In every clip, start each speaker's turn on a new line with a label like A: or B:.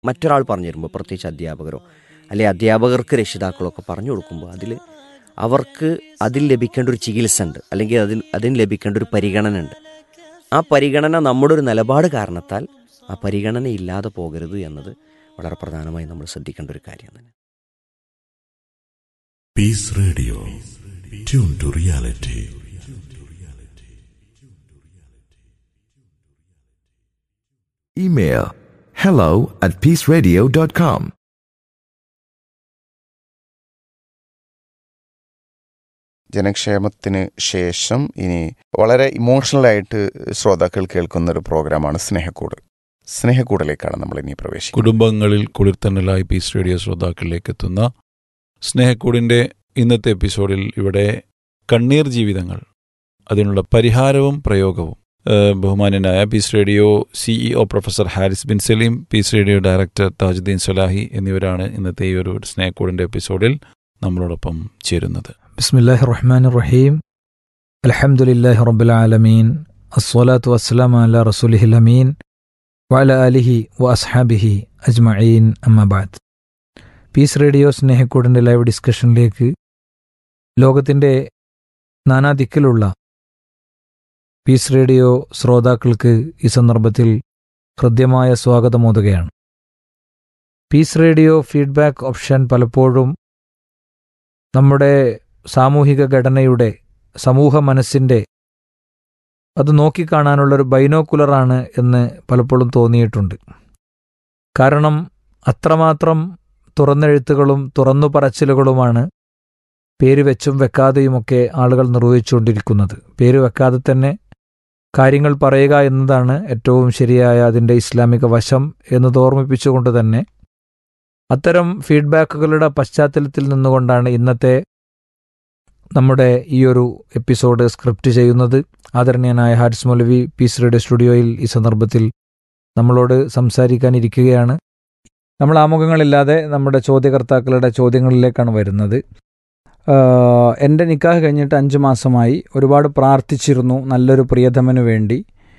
A: മറ്റൊരാൾ പറഞ്ഞു തരുമ്പോൾ പ്രത്യേകിച്ച് അധ്യാപകരോ അല്ലെങ്കിൽ അധ്യാപകർക്ക് രക്ഷിതാക്കളൊക്കെ പറഞ്ഞു കൊടുക്കുമ്പോൾ അതിൽ അവർക്ക് അതിൽ ലഭിക്കേണ്ട ഒരു ചികിത്സ ഉണ്ട് അല്ലെങ്കിൽ അതിൽ അതിന് ലഭിക്കേണ്ട ഒരു പരിഗണന ഉണ്ട് ആ പരിഗണന നമ്മുടെ ഒരു നിലപാട് കാരണത്താൽ ആ പരിഗണന ഇല്ലാതെ പോകരുത് എന്നത് വളരെ പ്രധാനമായി നമ്മൾ ശ്രദ്ധിക്കേണ്ട ഒരു കാര്യം തന്നെ
B: Peace Radio. Tune to reality.
C: Email hello at peaceradio.com.
D: ജനക്ഷേമത്തിന് ശേഷം ഇനി വളരെ ഇമോഷണലായിട്ട് ശ്രോതാക്കൾ കേൾക്കുന്ന ഒരു പ്രോഗ്രാമാണ് സ്നേഹക്കൂട് സ്നേഹക്കൂടിലേക്കാണ് നമ്മൾ ഇനി പ്രവേശിക്കുന്നത്
E: കുടുംബങ്ങളിൽ കുളിർത്തന്നലായി പീസ് റേഡിയോ ശ്രോതാക്കളിലേക്ക് എത്തുന്ന സ്നേഹക്കൂടിൻ്റെ ഇന്നത്തെ എപ്പിസോഡിൽ ഇവിടെ കണ്ണീർ ജീവിതങ്ങൾ അതിനുള്ള പരിഹാരവും പ്രയോഗവും ഏഹ് ബഹുമാന്യനായ peace radio CEO professor Haris bin Salim peace radio director Thajuddeen Salahi എന്നിവരാണ് ഇന്നത്തെ ഈ ഒരു സ്നേഹക്കൂടിൻ്റെ എപ്പിസോഡിൽ നമ്മളോടൊപ്പം ചേരുന്നത്
F: بسم الله الرحمن الرحيم الحمد لله رب العالمين الصلاة والسلام على رسوله الأمين وعلى آله وأصحابه أجمعين أما بعد പീസ് റേഡിയോ സ്നേഹക്കൂടിൻ്റെ ലൈവ് ഡിസ്കഷനിലേക്ക് ലോകത്തിൻ്റെ നാനാദിക്കിലുള്ള പീസ് റേഡിയോ ശ്രോതാക്കൾക്ക് ഈ സന്ദർഭത്തിൽ ഹൃദ്യമായ സ്വാഗതമോതുകയാണ് പീസ് റേഡിയോ ഫീഡ്ബാക്ക് ഓപ്ഷൻ പലപ്പോഴും നമ്മുടെ സാമൂഹിക ഘടനയുടെ സമൂഹ മനസ്സിൻ്റെ അത് നോക്കിക്കാണാനുള്ളൊരു ബൈനോക്കുലറാണ് എന്ന് പലപ്പോഴും തോന്നിയിട്ടുണ്ട് കാരണം അത്രമാത്രം തുറന്നെഴുത്തുകളും തുറന്നു പറച്ചിലുകളുമാണ് പേര് വെച്ചും വെക്കാതെയുമൊക്കെ ആളുകൾ നിർവഹിച്ചുകൊണ്ടിരിക്കുന്നത് പേര് വെക്കാതെ തന്നെ കാര്യങ്ങൾ പറയുക എന്നതാണ് ഏറ്റവും ശരിയായ അതിൻ്റെ ഇസ്ലാമിക വശം എന്ന് ഓർമ്മിപ്പിച്ചുകൊണ്ട് തന്നെ അത്തരം ഫീഡ്ബാക്കുകളുടെ പശ്ചാത്തലത്തിൽ നിന്നുകൊണ്ടാണ് ഇന്നത്തെ നമ്മുടെ ഈ ഒരു എപ്പിസോഡ് സ്ക്രിപ്റ്റ് ചെയ്യുന്നത് ആദരണീയനായ ഹാരിസ് മൗലവി പീസ് റേഡിയോ സ്റ്റുഡിയോയിൽ ഈ സന്ദർഭത്തിൽ നമ്മളോട് സംസാരിക്കാനിരിക്കുകയാണ് നമ്മൾ ആമുഖങ്ങളില്ലാതെ നമ്മുടെ ചോദ്യകർത്താക്കളുടെ ചോദ്യങ്ങളിലേക്കാണ് വരുന്നത് ആഹ് എൻ്റെ നിക്കാഹ് കഴിഞ്ഞിട്ട് അഞ്ച് മാസമായി ഒരുപാട് പ്രാർത്ഥിച്ചിരുന്നു നല്ലൊരു പ്രിയതമന് വേണ്ടി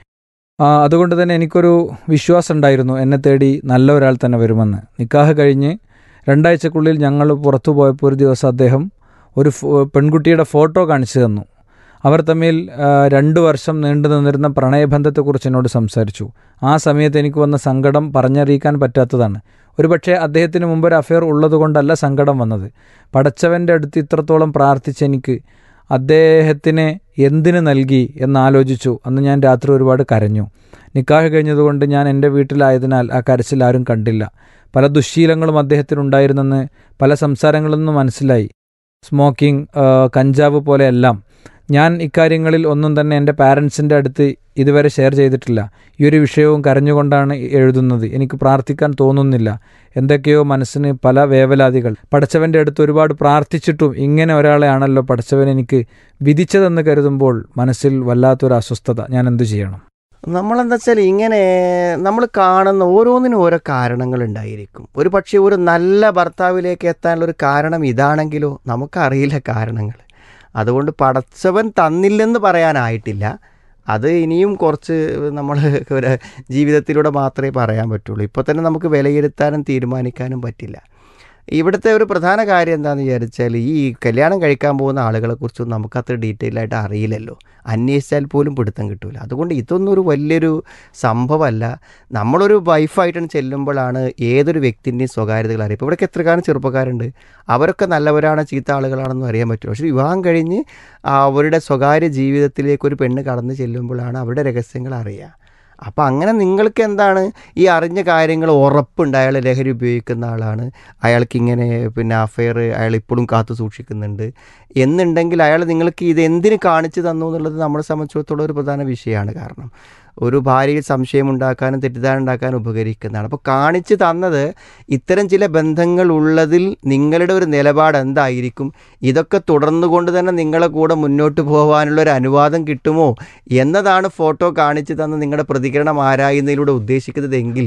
F: ആ, അതുകൊണ്ട് തന്നെ എനിക്കൊരു വിശ്വാസം ഉണ്ടായിരുന്നു എന്നെ തേടി നല്ല ഒരാൾ തന്നെ വരുമെന്ന് നിക്കാഹ് കഴിഞ്ഞ് രണ്ടാഴ്ചക്കുള്ളിൽ ഞങ്ങൾ പുറത്തു പോയപ്പോൾ ഒരു ദിവസം അദ്ദേഹം ഒരു ഫോ- പെൺകുട്ടിയുടെ ഫോട്ടോ കാണിച്ചു തന്നു അവർ തമ്മിൽ ആ, രണ്ട് വർഷം നീണ്ടു നിന്നിരുന്ന പ്രണയബന്ധത്തെക്കുറിച്ച് എന്നോട് സംസാരിച്ചു ആ സമയത്ത് എനിക്ക് വന്ന സങ്കടം പറഞ്ഞറിയിക്കാൻ പറ്റാത്തതാണ് ഒരുപക്ഷെ അദ്ദേഹത്തിന് മുമ്പ് ഒരു അഫെയർ ഉള്ളതുകൊണ്ടല്ല സങ്കടം വന്നത് പടച്ചവൻ്റെ അടുത്ത് ഇത്രത്തോളം പ്രാർത്ഥിച്ച് എനിക്ക് അദ്ദേഹത്തിനെ എന്തിനു നൽകി എന്നാലോചിച്ചു അന്ന് ഞാൻ രാത്രി ഒരുപാട് കരഞ്ഞു നിക്കാഹ് കഴിഞ്ഞതുകൊണ്ട് ഞാൻ എൻ്റെ വീട്ടിലായതിനാൽ ആ കരച്ചിൽ ആരും കണ്ടില്ല പല ദുശ്ശീലങ്ങളും അദ്ദേഹത്തിനുണ്ടായിരുന്നെന്ന് പല സംസാരങ്ങളിൽ നിന്ന് മനസ്സിലായി സ്മോക്കിംഗ് ആ, കഞ്ചാവ് പോലെയെല്ലാം ഞാൻ ഇക്കാര്യങ്ങളിൽ ഒന്നും തന്നെ എൻ്റെ പാരൻസിൻ്റെ അടുത്ത് ഇതുവരെ ഷെയർ ചെയ്തിട്ടില്ല ഈ ഒരു വിഷയവും കരഞ്ഞുകൊണ്ടാണ് എഴുതുന്നത് എനിക്ക് പ്രാർത്ഥിക്കാൻ തോന്നുന്നില്ല എന്തൊക്കെയോ മനസ്സിന് പല വേവലാതികൾ പടച്ചവൻ്റെ അടുത്ത് ഒരുപാട് പ്രാർത്ഥിച്ചിട്ടും ഇങ്ങനെ ഒരാളെ ആണല്ലോ പടച്ചവൻ എനിക്ക് വിധിച്ചതെന്ന് കരുതുമ്പോൾ മനസ്സിൽ വല്ലാത്തൊരു അസ്വസ്ഥത ഞാൻ എന്തു ചെയ്യണം
D: നമ്മളെന്താ വെച്ചാൽ ഇങ്ങനെ നമ്മൾ കാണുന്ന ഓരോന്നിനും ഓരോ കാരണങ്ങൾ ഉണ്ടായിരിക്കും ഒരു പക്ഷേ ഒരു നല്ല ഭർത്താവിലേക്ക് എത്താനുള്ള ഒരു കാരണം ഇതാണെങ്കിലോ നമുക്കറിയില്ല കാരണങ്ങൾ അതുകൊണ്ട് പടച്ചവൻ തന്നില്ലെന്ന് പറയാനായിട്ടില്ല അത് ഇനിയും കുറച്ച് നമ്മൾ ഒരു ജീവിതത്തിലൂടെ മാത്രമേ പറയാൻ പറ്റുള്ളൂ ഇപ്പോൾ തന്നെ നമുക്ക് വിലയിരുത്താനും തീരുമാനിക്കാനും പറ്റില്ല ഇവിടുത്തെ ഒരു പ്രധാന കാര്യം എന്താണെന്ന് വിചാരിച്ചാൽ ഈ കല്യാണം കഴിക്കാൻ പോകുന്ന ആളുകളെക്കുറിച്ചൊന്നും നമുക്കത്ര ഡീറ്റെയിൽ ആയിട്ട് അറിയില്ലല്ലോ അന്വേഷിച്ചാൽ പോലും പിടുത്തം കിട്ടില്ല അതുകൊണ്ട് ഇതൊന്നും ഒരു വലിയൊരു സംഭവമല്ല നമ്മളൊരു വൈഫായിട്ടാണ് ചെല്ലുമ്പോഴാണ് ഏതൊരു വ്യക്തിൻ്റെയും സ്വകാര്യതകൾ അറിയും ഇപ്പോൾ ഇവിടെയൊക്കെ എത്ര കാലം ചെറുപ്പക്കാരുണ്ട് അവരൊക്കെ നല്ലവരാണ് ചീത്ത ആളുകളാണെന്നും അറിയാൻ പറ്റും പക്ഷേ വിവാഹം കഴിഞ്ഞ് അവരുടെ സ്വകാര്യ ജീവിതത്തിലേക്ക് ഒരു പെണ്ണ് കടന്നു ചെല്ലുമ്പോഴാണ് അവരുടെ രഹസ്യങ്ങൾ അറിയുക അപ്പോൾ അങ്ങനെ നിങ്ങൾക്ക് എന്താണ് ഈ അറിഞ്ഞ കാര്യങ്ങൾ ഉറപ്പുണ്ട് അയാൾ ലഹരി ഉപയോഗിക്കുന്ന ആളാണ് അയാൾക്ക് ഇങ്ങനെ പിന്നെ അഫെയർ അയാൾ ഇപ്പോഴും കാത്തു സൂക്ഷിക്കുന്നുണ്ട് എന്നുണ്ടെങ്കിൽ അയാൾ നിങ്ങൾക്ക് ഇത് എന്തിന് കാണിച്ചു തന്നു എന്നുള്ളത് നമ്മളെ സംബന്ധിച്ചിടത്തോളം ഒരു പ്രധാന വിഷയമാണ് കാരണം ഒരു ഭാര്യയിൽ സംശയം ഉണ്ടാക്കാനും തെറ്റിദ്ധാരണ ഉണ്ടാക്കാനും ഉപകരിക്കുന്നതാണ് അപ്പോൾ കാണിച്ചു തന്നത് ഇത്തരം ചില ബന്ധങ്ങൾ ഉള്ളതിൽ നിങ്ങളുടെ ഒരു നിലപാട് എന്തായിരിക്കും ഇതൊക്കെ തുടർന്നുകൊണ്ട് തന്നെ നിങ്ങളെ കൂടെ മുന്നോട്ട് പോകാനുള്ള ഒരു അനുവാദം കിട്ടുമോ എന്നതാണ് ഫോട്ടോ കാണിച്ചു തന്ന് നിങ്ങളുടെ പ്രതികരണം ആരായുന്നതിലൂടെ ഉദ്ദേശിക്കുന്നതെങ്കിൽ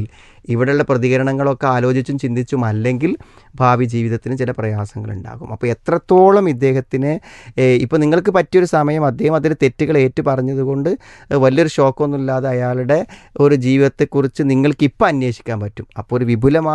D: ഇവിടെയുള്ള പ്രതികരണങ്ങളൊക്കെ ആലോചിച്ചും ചിന്തിച്ചും അല്ലെങ്കിൽ ഭാവി ജീവിതത്തിന് ചില പ്രയാസങ്ങൾ ഉണ്ടാകും അപ്പോൾ എത്രത്തോളം ഇദ്ദേഹത്തിന് ഇപ്പോൾ നിങ്ങൾക്ക് പറ്റിയൊരു സമയം അദ്ദേഹം അതിൽ തെറ്റുകൾ ഏറ്റു പറഞ്ഞതുകൊണ്ട് ഏഹ് വലിയൊരു ഷോക്കൊന്നും ഇല്ലാതെ അയാളുടെ ഒരു ജീവിതത്തെക്കുറിച്ച് നിങ്ങൾക്ക് ഇപ്പം അന്വേഷിക്കാൻ പറ്റും അപ്പോൾ ഒരു വിപുലമായ